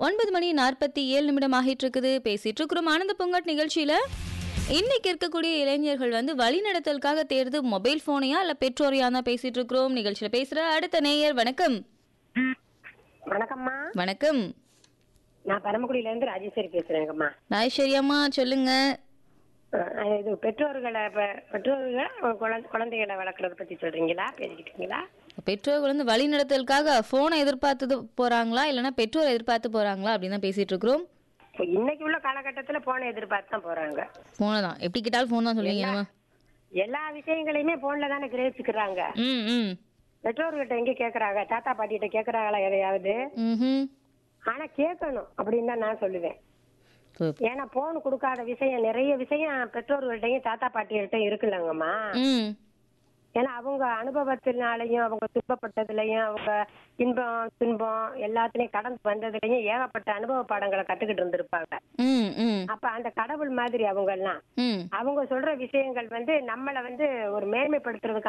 ஒன்பது மணி நாற்பத்தி ஏழு நிமிடம் ஆகிட்டு இருக்குது பேசிட்டு இருக்கிறோம் ஆனந்த பொங்கட் நிகழ்ச்சியில இன்னைக்கு இருக்கக்கூடிய இளைஞர்கள் வந்து வழிநடத்தலுக்காக தேர்ந்து மொபைல் போனையா இல்ல பெற்றோரையா தான் பேசிட்டு இருக்கிறோம் நிகழ்ச்சியில பேசுற அடுத்த நேயர் வணக்கம் வணக்கம்மா வணக்கம் நான் பரமக்குடியில இருந்து ராஜேஸ்வரி பேசுறேங்கம்மா ராஜேஸ்வரி அம்மா சொல்லுங்க அஹ் இது பெற்றோர்களை பெ- பெற்றோர்கள் குழந்தை குழந்தைகளை வளர்க்கறத பத்தி சொல்றீங்களா பேசிக்கிட்டீங்களா பெற்றோர்கள் வந்து வழிநடத்தலுக்காக போனை எதிர்பார்த்து போறாங்களா இல்லைன்னா பெற்றோர் எதிர்பார்த்து போறாங்களா அப்படின்னு தான் பேசிட்டு இருக்கிறோம் இப்போ இன்னைக்கு உள்ள காலகட்டத்துல போனை எதிர்பார்த்து தான் போறாங்க போனை தான் எப்படி கேட்டாலும் போன் தான் சொல்லுவீங்க என்னமா எல்லா விஷயங்களையுமே போன்ல தானே கிரகிச்சுக்கிறாங்க ம் ம் பெற்றோர்கிட்ட எங்க கேக்குறாங்க தாத்தா பாட்டிகிட்ட கேக்குறாங்களா எதையாவது ம் ஆனா கேட்கணும் அப்படின்னு தான் நான் சொல்லுவேன் ஏன்னா போன் கொடுக்காத விஷயம் நிறைய விஷயம் பெற்றோர்கள்ட்டையும் தாத்தா பாட்டிகள்கிட்ட இருக்குல்லங்கம்மா ம் ஏன்னா அவங்க அனுபவத்தினாலையும் அவங்க துன்பப்பட்டதுலயும் அவங்க இன்பம் துன்பம் எல்லாத்துலயும் கடந்து வந்ததுலயும் ஏகப்பட்ட அனுபவ பாடங்களை கத்துக்கிட்டு இருந்திருப்பாங்க ம் ம் அப்ப அந்த கடவுள் மாதிரி அவங்க எல்லாம் ம் அவங்க சொல்ற விஷயங்கள் வந்து நம்மள வந்து ஒரு மேன்மைப்படுத்துறதுக்கு